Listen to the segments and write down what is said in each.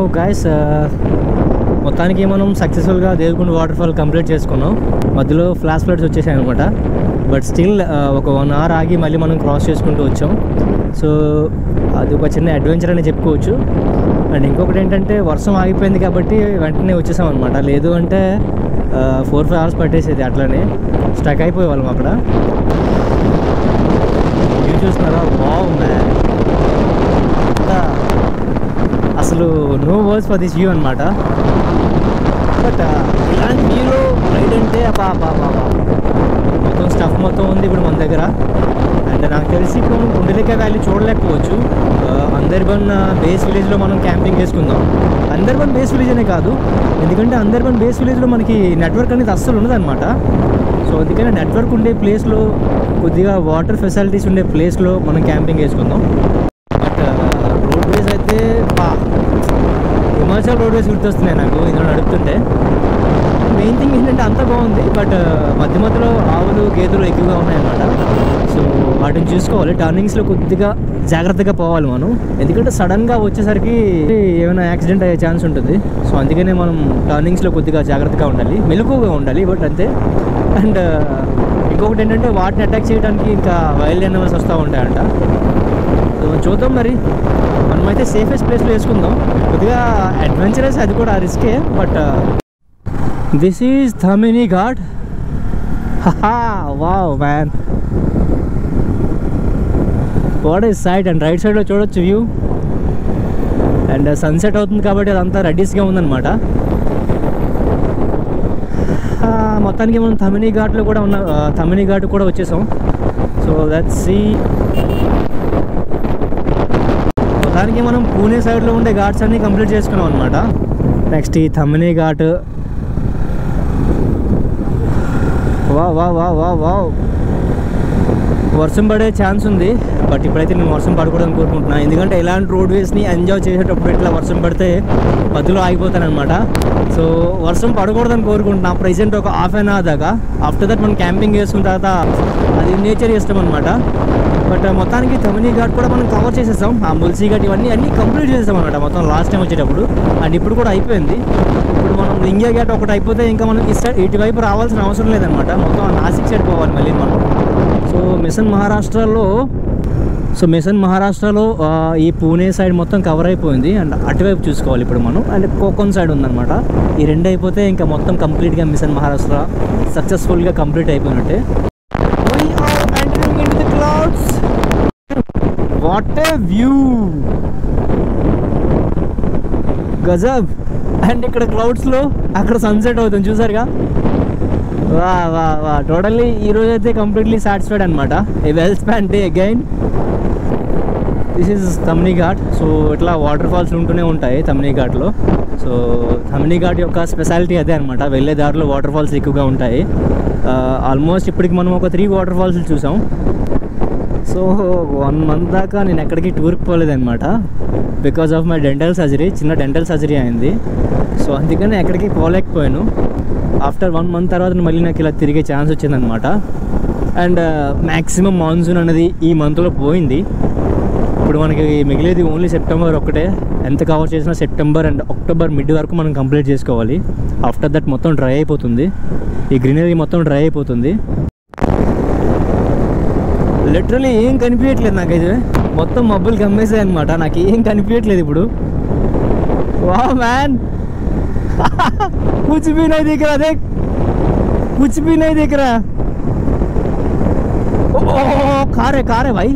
Guys మొత్తానికి మనం సక్సెస్ఫుల్గా దేవకుండ వాటర్ ఫాల్ కంప్లీట్ చేసుకున్నాం మధ్యలో ఫ్లాష్ ఫ్లడ్స్ వచ్చేసాయి అనమాట బట్ స్టిల్ ఒక వన్ అవర్ ఆగి మళ్ళీ మనం క్రాస్ చేసుకుంటూ వచ్చాం సో అది ఒక చిన్న అడ్వెంచర్ అని చెప్పుకోవచ్చు అండ్ ఇంకొకటి ఏంటంటే వర్షం ఆగిపోయింది కాబట్టి వెంటనే వచ్చేసాం అనమాట లేదు అంటే ఫోర్ ఫైవ్ అవర్స్ పట్టేసేది అట్లనే స్టక్ అయిపోయేవాళ్ళం అక్కడ వ్యూ చూస్తున్నారా వావ్ మ్యాన్ అసలు no words for this view అనమాట బట్ ఇలాంటి వ్యూలో రైడ్ అంటే అబ్బా అబ్బా అబ్బా అబ్బా. మొత్తం స్టఫ్ మొత్తం ఉంది ఇప్పుడు మన దగ్గర అండ్ నాకు తెలిసి ఇప్పుడు మనం కుండలిక వ్యాలీ చూడలేకపోవచ్చు ఆ, అందర్బన్ బేస్ విలేజ్లో మనం క్యాంపింగ్ చేసుకుందాం అందర్బన్ బేస్ విలేజ్ అనే కాదు ఎందుకంటే అందర్బన్ బేస్ విలేజ్లో మనకి నెట్వర్క్ అనేది అస్సలు ఉండదన్నమాట సో అందుకని నెట్వర్క్ ఉండే ప్లేస్లో కొద్దిగా వాటర్ ఫెసిలిటీస్ ఉండే ప్లేస్లో మనం క్యాంపింగ్ చేసుకుందాం బట్ రోడ్వేస్ అయితే బా హిమాచల్ రోడ్వేస్ గుర్తొస్తున్నాయి నాకు ఇందులో నడుపుతుంటే మెయిన్ థింగ్ ఏంటంటే అంత బాగుంది బట్ మధ్య మధ్యలో ఆవులు గేదెలు ఎక్కువగా ఉన్నాయన్నమాట సో వాటిని చూసుకోవాలి టర్నింగ్స్లో కొద్దిగా జాగ్రత్తగా పోవాలి మనం ఎందుకంటే సడన్గా వచ్చేసరికి ఏమైనా యాక్సిడెంట్ అయ్యే ఛాన్స్ ఉంటుంది సో అందుకనే మనం టర్నింగ్స్లో కొద్దిగా జాగ్రత్తగా ఉండాలి మెలకువగా ఉండాలి బట్ అంతే అండ్ ఇంకొకటి ఏంటంటే వాటిని అటాక్ చేయడానికి ఇంకా వైల్డ్ యానిమల్స్ వస్తూ ఉంటాయంట సో చూద్దాం మరి మనమైతే సేఫెస్ట్ ప్లేస్లో వేసుకుందాం కొద్దిగా అడ్వెంచరస్ అది కూడా రిస్కే but this is Tamhini Ghat wow man what is side and right సైడ్లో చూడొచ్చు వ్యూ అండ్ సన్సెట్ అవుతుంది కాబట్టి అదంతా రెడ్డిస్గా ఉందన్నమాట ఆ, మొత్తానికి మనం థమినీ ఘాట్లో కూడా ఉన్న ఆ, థమినీ ఘాట్ కూడా వచ్చేసాం సో దట్ సీ మొత్తానికి మనం పూణే సైడ్లో ఉండే ఘాట్స్ అన్నీ కంప్లీట్ చేసుకున్నాం అనమాట నెక్స్ట్ ఈ థమినీ ఘాట్ వా వా వా వా వా వర్షం పడే ఛాన్స్ ఉంది బట్ ఇప్పుడైతే నేను వర్షం పడకూడదని కోరుకుంటున్నా ఎందుకంటే ఇలాంటి రోడ్వేస్ని ఎంజాయ్ చేసేటప్పుడు ఇట్లా వర్షం పడితే మధ్యలో ఆగిపోతానమాట సో వర్షం పడకూడదని కోరుకుంటున్నా ప్రెసెంట్ ఒక హాఫ్ అన్ అవర్ దాకా ఆఫ్టర్ దట్ మనం క్యాంపింగ్ చేసుకున్న తర్వాత అది నేచర్ ఇష్టం అనమాట బట్ మొత్తానికి తమిళీ ఘాట్ కూడా మనం కవర్ చేసేసాం ఆ ముల్సీ ఘాట్ ఇవన్నీ అన్నీ కంప్లీట్ చేసాం అనమాట మొత్తం లాస్ట్ టైం వచ్చేటప్పుడు అండ్ ఇప్పుడు కూడా అయిపోయింది ఇప్పుడు మనం లింగే ఘాట్ ఒకటి అయిపోతే ఇంకా మనం ఈ సైడ్ ఇటువైపు రావాల్సిన అవసరం లేదనమాట మొత్తం ఆ నాసిక్ సైడ్ పోవాలి మళ్ళీ మనం సో మిషన్ మహారాష్ట్రలో సో మిషన్ మహారాష్ట్రలో ఆ, ఈ పూణే సైడ్ మొత్తం కవర్ అయిపోయింది అండ్ అటువైపు చూసుకోవాలి ఇప్పుడు మనం అండ్ కోకన్ సైడ్ ఉందన్నమాట ఈ రెండు అయిపోతే ఇంకా మొత్తం కంప్లీట్గా మిషన్ మహారాష్ట్ర సక్సెస్ఫుల్గా కంప్లీట్ అయిపోయినట్టే We are entering into the clouds. What a view! గజబ్ అండ్ ఇక్కడ క్లౌడ్స్లో అక్కడ సన్సెట్ అవుతుంది చూసారుగా వా వా వా టోటల్లీ ఈ రోజు అయితే కంప్లీట్లీ సాటిస్ఫైడ్ అనమాట a well spent day again this is Tamhini Ghat so ఇట్లా వాటర్ ఫాల్స్ ఉంటూనే ఉంటాయి తమ్ని ఘాట్లో సో తమ్ని ఘాట్ యొక్క స్పెషాలిటీ అదే అనమాట వెళ్ళే దారిలో వాటర్ ఫాల్స్ ఎక్కువగా ఉంటాయి ఆల్మోస్ట్ ఇప్పటికి మనం ఒక త్రీ వాటర్ ఫాల్స్ చూసాం సో వన్ మంత్ దాకా నేను ఎక్కడికి టూర్కి పోలేదన్నమాట because of my dental surgery చిన్న డెంటల్ సర్జరీ అయింది సో అందుకని ఎక్కడికి పోలేకపోయాను ఆఫ్టర్ వన్ మంత్ తర్వాత మళ్ళీ నాకు ఇలా తిరిగే ఛాన్స్ వచ్చిందనమాట అండ్ మ్యాక్సిమం మాన్సూన్ అనేది ఈ మంత్లో పోయింది ఇప్పుడు మనకి మిగిలేది ఓన్లీ సెప్టెంబర్ ఒకటే ఎంత కవర్ చేసినా సెప్టెంబర్ అండ్ అక్టోబర్ మిడ్ వరకు మనం కంప్లీట్ చేసుకోవాలి ఆఫ్టర్ దట్ మొత్తం డ్రై అయిపోతుంది ఈ గ్రీనరీ మొత్తం డ్రై అయిపోతుంది లిటరలీ ఏం కనిపించట్లేదు నాకైతే మొత్తం మబ్బులు కమ్మేసాయి అనమాట నాకు ఏం కనిపించట్లేదు ఇప్పుడు వా మ్యాన్ कुछ भी नहीं दिख रहा देख कुछ भी नहीं दिख रहा ओ, ओ, ओ कार है कार है भाई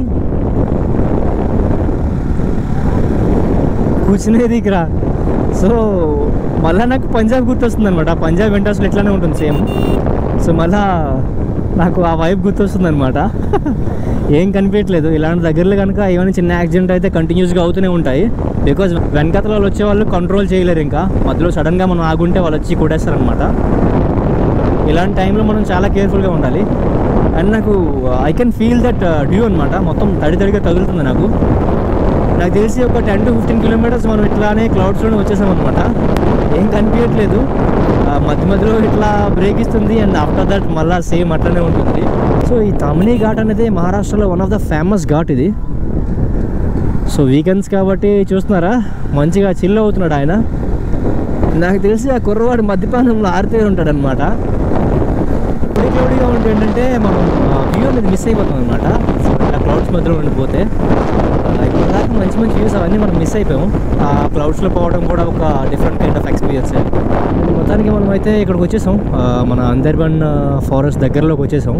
कुछ नहीं दिख रहा సో మళ్ళా నాకు పంజాబ్ గుర్తొస్తుంది అనమాట పంజాబ్ వింటర్స్లో ఇట్లానే ఉంటుంది సేమ్ సో మళ్ళా నాకు ఆ వైబ్ గుర్తొస్తుంది అనమాట ఏం కనిపించట్లేదు ఇలాంటి దగ్గరలో కనుక ఏమైనా చిన్న యాక్సిడెంట్ అయితే కంటిన్యూస్గా అవుతూనే ఉంటాయి బికాజ్ వెనకతల వాళ్ళు వచ్చే వాళ్ళు కంట్రోల్ చేయలేరు ఇంకా మధ్యలో సడన్గా మనం ఆగుంటే వాళ్ళు వచ్చి కొట్టేస్తారనమాట ఇలాంటి టైంలో మనం చాలా కేర్ఫుల్గా ఉండాలి అండ్ నాకు I can feel that dew అనమాట మొత్తం తడి తడిగా తగులుతుంది నాకు నాకు తెలిసి ఒక టెన్ టు ఫిఫ్టీన్ కిలోమీటర్స్ మనం ఇట్లానే క్లౌడ్స్లోనే వచ్చేసాం అనమాట ఏం కనిపించట్లేదు ఆ, మధ్య మధ్యలో ఇట్లా బ్రేక్ ఇస్తుంది అండ్ ఆఫ్టర్ దట్ మళ్ళీ సేమ్ అట్లనే ఉంటుంది సో ఈ తమిళీ ఘాట్ అనేది మహారాష్ట్రలో one of the famous ghat ఇది సో వీకెండ్స్ కాబట్టి చూస్తున్నారా మంచిగా చిల్ అవుతున్నాడు ఆయన నాకు తెలిసి ఆ కుర్రవాడు మద్యపానంలో ఆరితే ఉంటాడనమాట క్లౌడీ క్లౌడీగా ఉంటే ఏంటంటే మనం వ్యూ అనేది మిస్ అయిపోతాం అనమాట సో ఇలా క్లౌడ్స్ మధ్యలో ఉండిపోతే ఇప్పుడు దాకా మంచి మంచి వ్యూస్ అవన్నీ మనం మిస్ అయిపోయాం ఆ క్లౌడ్స్లో పోవడం కూడా ఒక డిఫరెంట్ కైండ్ ఆఫ్ ఎక్స్పీరియన్స్ మొత్తానికి మనం అయితే ఇక్కడికి వచ్చేసాం ఆ, మన అందర్బన్ ఫారెస్ట్ దగ్గరలోకి వచ్చేసాం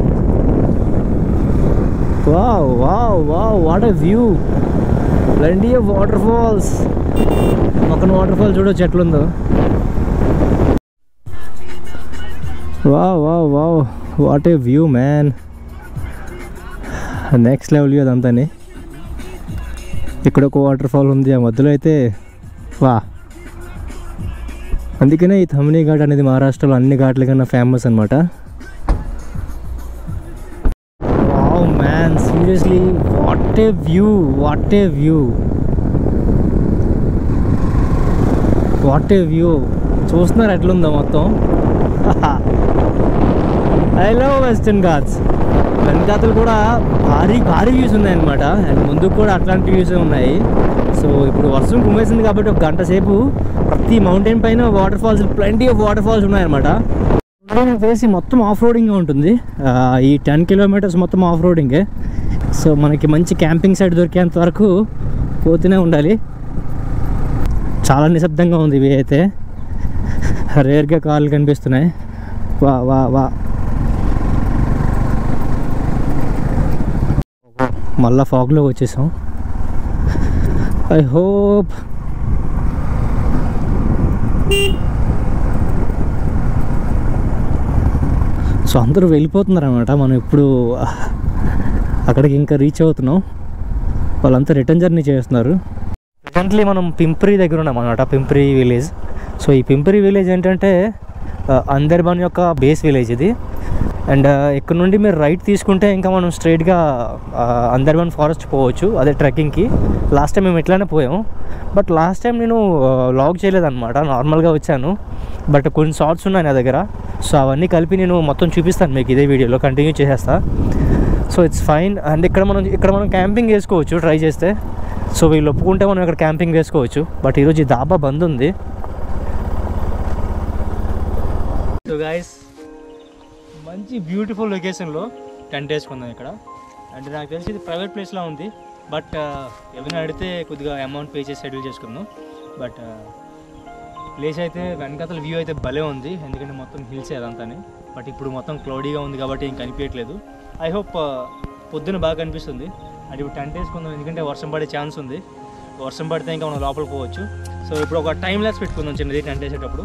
wow wow wow what a view plenty of water falls పక్కన వాటర్ ఫాల్ చూడొచ్చు ఎట్లుందో wow wow wow what a view man next level view అదంతాని ఇక్కడ ఒక వాటర్ ఫాల్ ఉంది ఆ మధ్యలో అయితే వా అందుకనే ఈ థమినీ ఘాట్ అనేది మహారాష్ట్రలో అన్ని ఘాట్ల కన్నా ఫేమస్ అనమాట wow man seriously what a view what a view what a view చూస్తున్నారు ఎట్లుందో మొత్తం ఐ లవ్ వెస్టర్న్ ఘాట్స్ వెనకాతలు కూడా భారీ భారీ వ్యూస్ ఉన్నాయన్నమాట అండ్ ముందుకు కూడా అట్లాంటి వ్యూస్ ఉన్నాయి సో ఇప్పుడు వర్షం కుమ్మేసింది కాబట్టి ఒక గంట సేపు ప్రతి మౌంటైన్ పైన water falls plenty of water falls ఉన్నాయన్నమాట నాకు తెలిసి మొత్తం ఆఫ్ రోడింగ్ ఉంటుంది ఆ, ఈ టెన్ కిలోమీటర్స్ మొత్తం ఆఫ్ రోడింగే సో మనకి మంచి క్యాంపింగ్ సైట్ దొరికేంత వరకు పోతూనే ఉండాలి చాలా నిశ్శబ్దంగా ఉంది ఇవి అయితే రేర్గా కార్లు కనిపిస్తున్నాయి వా వా వా మళ్ళా ఫాగ్లో వచ్చేసాం ఐ హోప్ సో అందరూ వెళ్ళిపోతున్నారు అనమాట మనం ఇప్పుడు అక్కడికి ఇంకా రీచ్ అవుతున్నాం వాళ్ళంతా రిటర్న్ జర్నీ చేస్తున్నారు ప్రజెంట్లీ మనం పింప్రి దగ్గర ఉన్నాం అనమాట పింప్రి విలేజ్ సో ఈ పింప్రి విలేజ్ ఏంటంటే ఆ, అందర్బాన్ యొక్క బేస్ విలేజ్ ఇది అండ్ ఇక్కడ నుండి మీరు రైట్ తీసుకుంటే ఇంకా మనం స్ట్రైట్గా అందర్బాన్ ఫారెస్ట్ పోవచ్చు అదే ట్రెక్కింగ్కి లాస్ట్ టైం మేము ఇట్లానే పోయాం బట్ లాస్ట్ టైం నేను లాగ్ చేయలేదన్నమాట నార్మల్గా వచ్చాను బట్ కొన్ని షార్ట్స్ ఉన్నాయి నా దగ్గర సో అవన్నీ కలిపి నేను మొత్తం చూపిస్తాను మీకు ఇదే వీడియోలో కంటిన్యూ చేసేస్తా సో ఇట్స్ ఫైన్ అండ్ ఇక్కడ మనం ఇక్కడ మనం క్యాంపింగ్ వేసుకోవచ్చు ట్రై చేస్తే సో వీళ్ళు ఒప్పుకుంటే మనం ఇక్కడ క్యాంపింగ్ వేసుకోవచ్చు బట్ ఈరోజు ఈ దాబా బంద్ ఉంది సో గాయస్ మంచి బ్యూటిఫుల్ లొకేషన్లో టెంట్ వేసుకుందాం ఇక్కడ అంటే నాకు తెలిసి ఇది ప్రైవేట్ ప్లేస్లో ఉంది బట్ ఎవరిని అడిగితే కొద్దిగా అమౌంట్ పే చేసి షెడ్యూల్ చేసుకుందాం బట్ ప్లేస్ అయితే వెనకాతల వ్యూ అయితే భలే ఉంది ఎందుకంటే మొత్తం హిల్స్ అదంతానే బట్ ఇప్పుడు మొత్తం క్లౌడీగా ఉంది కాబట్టి ఏం కనిపించట్లేదు ఐ హోప్ పొద్దున బాగా కనిపిస్తుంది అంటే ఇప్పుడు టెంట్ వేసుకుందాం ఎందుకంటే వర్షం పడే ఛాన్స్ ఉంది వర్షం పడితే ఇంకా మనం లోపలికి పోవచ్చు సో ఇప్పుడు ఒక టైం లెస్ పెట్టుకుందాం చిన్నది టెంట్ వేసేటప్పుడు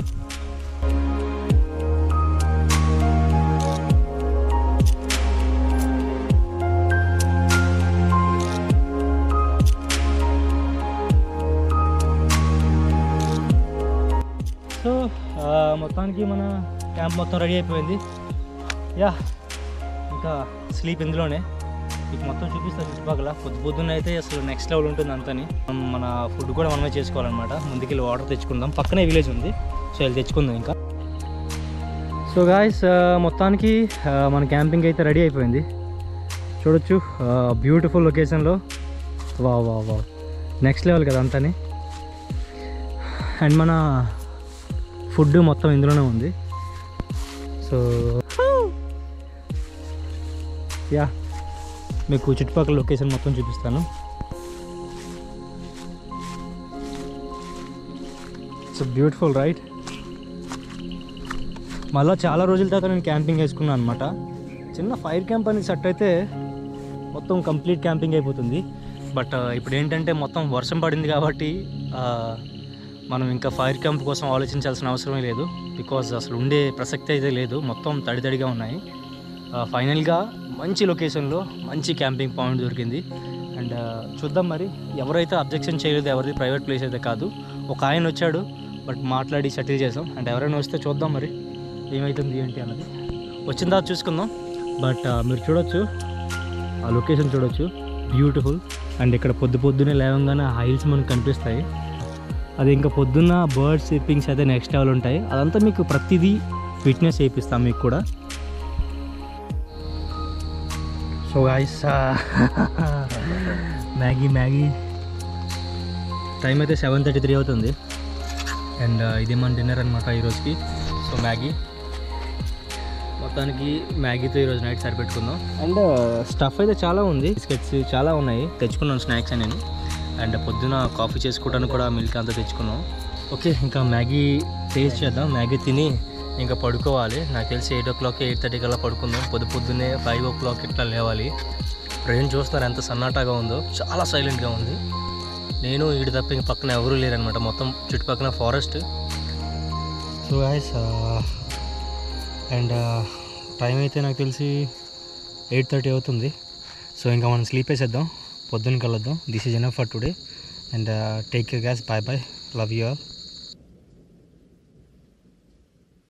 సో ఆ, మొత్తానికి మన క్యాంప్ మొత్తం రెడీ అయిపోయింది యా ఇంకా స్లీప్ ఇందులోనే మీకు మొత్తం చూపిస్తాను చుట్టుపక్కల పొద్దు పొద్దున్న అయితే అసలు నెక్స్ట్ లెవెల్ ఉంటుంది అంతని మనం మన ఫుడ్ కూడా మనమే చేసుకోవాలన్నమాట ముందుకెళ్ళి వాటర్ తెచ్చుకుందాం పక్కనే విలేజ్ ఉంది సో వెళ్ళి తెచ్చుకుందాం ఇంకా సో గాయస్ మొత్తానికి ఆ, మన క్యాంపింగ్ అయితే రెడీ అయిపోయింది చూడొచ్చు బ్యూటిఫుల్ లొకేషన్లో వా వా వా నెక్స్ట్ లెవెల్ కదా అంతని అండ్ మన ఫుడ్ మొత్తం ఇందులోనే ఉంది సో యా మీకు చుట్టుపక్కల లొకేషన్ మొత్తం చూపిస్తాను ఇట్స్ బ్యూటిఫుల్ రైట్ మళ్ళీ చాలా రోజుల తర్వాత నేను క్యాంపింగ్ వేసుకున్నాను అనమాట చిన్న ఫైర్ క్యాంప్ అనేది సెట్ అయితే మొత్తం కంప్లీట్ క్యాంపింగ్ అయిపోతుంది బట్ ఇప్పుడు ఏంటంటే మొత్తం వర్షం పడింది కాబట్టి ఆ, మనం ఇంకా ఫైర్ క్యాంప్ కోసం ఆలోచించాల్సిన అవసరమే లేదు బికాజ్ అసలు ఉండే ప్రసక్తి అయితే లేదు మొత్తం తడి తడిగా ఉన్నాయి ఫైనల్గా మంచి లొకేషన్లో మంచి క్యాంపింగ్ పాయింట్ దొరికింది అండ్ చూద్దాం మరి ఎవరైతే అబ్జెక్షన్ చేయలేదు ఎవరిది ప్రైవేట్ ప్లేస్ అయితే కాదు ఒక ఆయన వచ్చాడు బట్ మాట్లాడి సెటిల్ చేసాం అండ్ ఎవరైనా వస్తే చూద్దాం మరి ఏమవుతుంది ఏంటి అన్నది వచ్చిన తర్వాత చూసుకుందాం బట్ మీరు చూడొచ్చు ఆ లొకేషన్ చూడొచ్చు బ్యూటిఫుల్ అండ్ ఇక్కడ పొద్దు పొద్దునే లేవగానే ఆ హైల్స్ మనకు కనిపిస్తాయి అది ఇంకా పొద్దున్న బర్డ్స్ సిప్పింగ్స్ అయితే నెక్స్ట్ లెవెల్ ఉంటాయి అదంతా మీకు ప్రతిదీ ఫిట్నెస్ చేయిస్తాం మీకు కూడా so guys Maggi Maggi time అయితే సెవెన్ థర్టీ త్రీ అవుతుంది అండ్ ఇది మన డిన్నర్ అనమాట ఈరోజుకి సో మ్యాగీ మొత్తానికి మ్యాగీతో ఈరోజు నైట్ సరిపెట్టుకుందాం అండ్ స్టఫ్ అయితే చాలా ఉంది బిస్కెట్స్ చాలా ఉన్నాయి తెచ్చుకున్నాను స్నాక్స్ నేను అండ్ పొద్దున కాఫీ చేసుకోవడానికి కూడా మిల్క్ అంతా తెచ్చుకున్నాం ఓకే ఇంకా మ్యాగీ టేస్ట్ చేద్దాం మ్యాగీ తిని ఇంకా పడుకోవాలి నాకు తెలిసి eight o'clock eight thirty కల్లా పడుకుందాం పొద్దు పొద్దున్నే ఫైవ్ ఓ క్లాక్ ఇట్లా లేవాలి ట్రైన్ చూస్తున్నారు ఎంత సన్నాటాగా ఉందో చాలా సైలెంట్గా ఉంది నేను ఈడు తప్ప ఇంక పక్కన ఎవరూ లేరనమాట మొత్తం చుట్టుపక్కల forest so guys and time అయితే నాకు తెలిసి ఎయిట్ థర్టీ అవుతుంది సో ఇంకా మనం స్లీప్ వేసేద్దాం పొద్దున్న కలుద్దాం this is enough for today and take care guys bye bye love you all